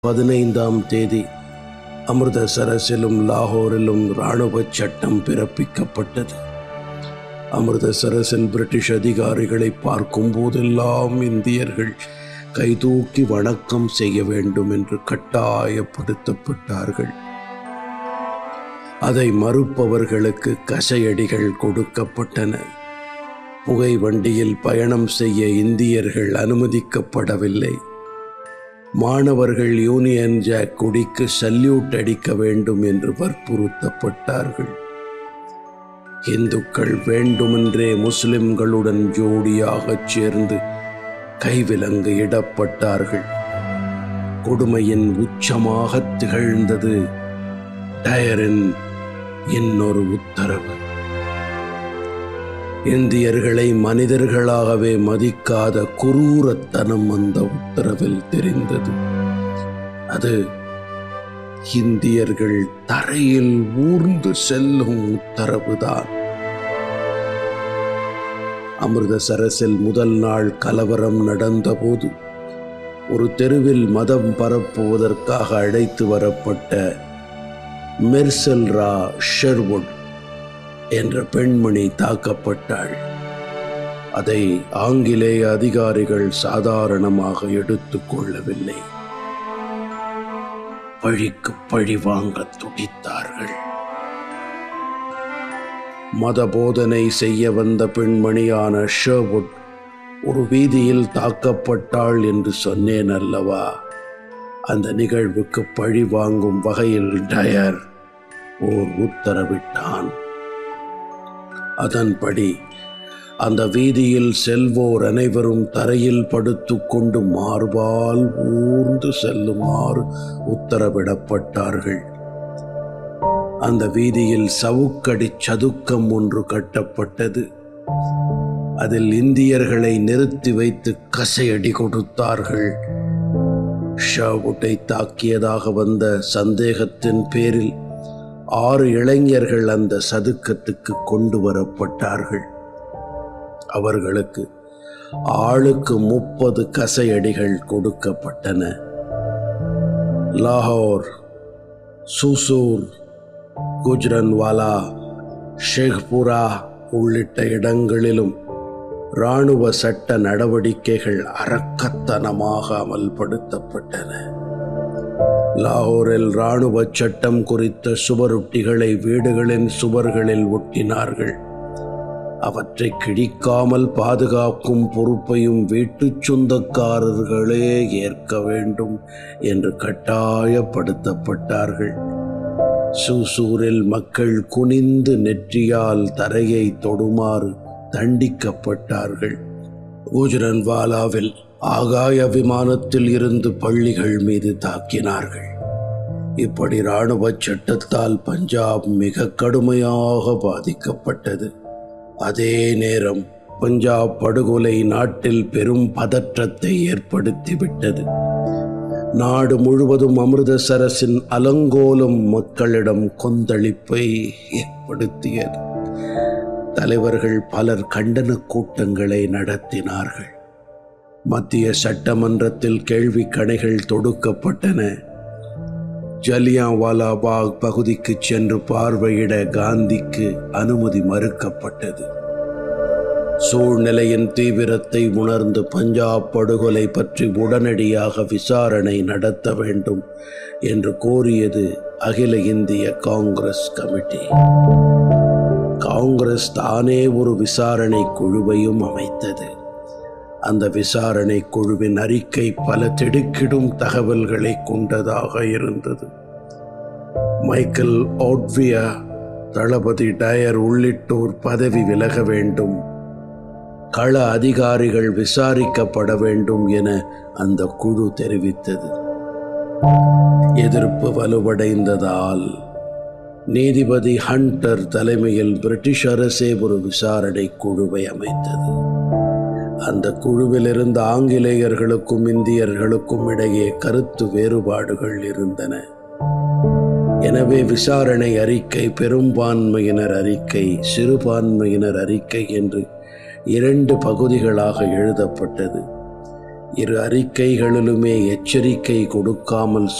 பதினைந்தாம் தேதி அமிர்தசரஸிலும் லாகோரிலும் இராணுவ சட்டம் பிறப்பிக்கப்பட்டது அமிர்தசரஸில் பிரிட்டிஷ் அதிகாரிகளை பார்க்கும் போதெல்லாம் இந்தியர்கள் கைதூக்கி வணக்கம் செய்ய வேண்டும் என்று கட்டாயப்படுத்தப்பட்டார்கள் அதை மறுப்பவர்களுக்கு கசையடிகள் கொடுக்கப்பட்டன புகை வண்டியில் பயணம் செய்ய இந்தியர்கள் அனுமதிக்கப்படவில்லை மாணவர்கள் யூனியன் ஜாக் குடிக்கு சல்யூட் அடிக்க வேண்டும் என்று வற்புறுத்தப்பட்டார்கள் இந்துக்கள் வேண்டுமென்றே முஸ்லிம்களுடன் ஜோடியாகச் சேர்ந்து கைவிலங்கு இடப்பட்டார்கள் கொடுமையின் உச்சமாக திகழ்ந்தது டயரின் இன்னொரு உத்தரவு இந்தியர்களை மனிதர்களாகவே மதிக்காத குரூரத்தனம் அந்த உத்தரவில் தெரிந்தது அது இந்தியர்கள் தரையில் ஊர்ந்து செல்லும் உத்தரவுதான் அமிர்தசரஸில் முதல் நாள் கலவரம் நடந்தபோது ஒரு தெருவில் மதம் பரப்புவதற்காக அழைத்து வரப்பட்ட மெர்சல்ரா ஷெர்வுட் என்ற பெண்மணி தாக்கப்பட்டாள் அதை ஆங்கிலேய அதிகாரிகள் சாதாரணமாக எடுத்துக்கொள்ளவில்லை பழிக்கு பழி வாங்க துடித்தார்கள் மத போதனை செய்ய வந்த பெண்மணியான ஷெர்வுட் ஒரு வீதியில் தாக்கப்பட்டாள் என்று சொன்னேன் அல்லவா அந்த நிகழ்வுக்கு பழி வாங்கும் வகையில் டயர் ஓர் உத்தரவிட்டான் அதன்படி அந்த வீதியில் செல்வோர் அனைவரும் தரையில் படுத்துக்கொண்டு மார்பால் ஊர்ந்து செல்லுமாறு உத்தரவிடப்பட்டார்கள் அந்த வீதியில் சவுக்கடி சதுக்கம் ஒன்று கட்டப்பட்டது அதில் இந்தியர்களை நிறுத்தி வைத்து கசையடி கொடுத்தார்கள் ஷாவுட்டை தாக்கியதாக வந்த சந்தேகத்தின் பேரில் ஆறு இளைஞர்கள் அந்த சதுக்கத்துக்கு கொண்டு வரப்பட்டார்கள் அவர்களுக்கு ஆளுக்கு முப்பது கசையடிகள் கொடுக்கப்பட்டன லாகோர் சூசூர் குஜ்ரன்வாலா ஷேக்புரா உள்ளிட்ட இடங்களிலும் இராணுவ சட்ட நடவடிக்கைகள் அரக்கத்தனமாக அமல்படுத்தப்பட்டன லாகோரில் இராணுவ சட்டம் குறித்த சுவரொட்டிகளை வீடுகளின் சுவர்களில் ஒட்டினார்கள் அவற்றை கிழிக்காமல் பாதுகாக்கும் பொறுப்பையும் வீட்டுச் சொந்தக்காரர்களே ஏற்க வேண்டும் என்று கட்டாயப்படுத்தப்பட்டார்கள் சூசூரில் மக்கள் குனிந்து நெற்றியால் தரையை தொடுமாறு தண்டிக்கப்பட்டார்கள் குஜரன்வாலாவில் ஆகாய விமானத்தில் இருந்து பள்ளிகள் மீது தாக்கினார்கள் இப்படி இராணுவ சட்டத்தால் பஞ்சாப் மிக கடுமையாக பாதிக்கப்பட்டது அதே நேரம் பஞ்சாப் படுகொலை நாட்டில் பெரும் பதற்றத்தை ஏற்படுத்திவிட்டது நாடு முழுவதும் அமிர்தசரஸின் அலங்கோலம் மக்களிடம் கொந்தளிப்பை ஏற்படுத்தியது தலைவர்கள் பலர் கண்டன கூட்டங்களை நடத்தினார்கள் மத்திய சட்டமன்றத்தில் கேள்வி கணைகள் தொடுக்கப்பட்டன ஜலியான்வாலா பாக் பகுதிக்கு சென்று பார்வையிட காந்திக்கு அனுமதி மறுக்கப்பட்டது சூழ்நிலையின் தீவிரத்தை உணர்ந்து பஞ்சாப் படுகொலை பற்றி உடனடியாக விசாரணை நடத்த வேண்டும் என்று கோரியது அகில இந்திய காங்கிரஸ் கமிட்டி காங்கிரஸ் தானே ஒரு விசாரணை குழுவையும் அமைத்தது அந்த விசாரணை குழுவின் அறிக்கை பல திடுக்கிடும் தகவல்களை கொண்டதாக இருந்தது மைக்கேல் ஓட்வியா தளபதி டயர் உள்ளிட்டோர் பதவி விலக வேண்டும் கள அதிகாரிகள் விசாரிக்கப்பட வேண்டும் என அந்த குழு தெரிவித்தது எதிர்ப்பு வலுவடைந்ததால் நீதிபதி ஹண்டர் தலைமையில் பிரிட்டிஷ் அரசே ஒரு விசாரணை குழுவை அமைத்தது அந்த குழுவில் இருந்த ஆங்கிலேயர்களுக்கும் இந்தியர்களுக்கும் இடையே கருத்து வேறுபாடுகள் இருந்தன எனவே விசாரணை அறிக்கை பெரும்பான்மையினர் அறிக்கை சிறுபான்மையினர் அறிக்கை என்று இரண்டு பகுதிகளாக எழுதப்பட்டது இரு அறிக்கைகளிலுமே எச்சரிக்கை கொடுக்காமல்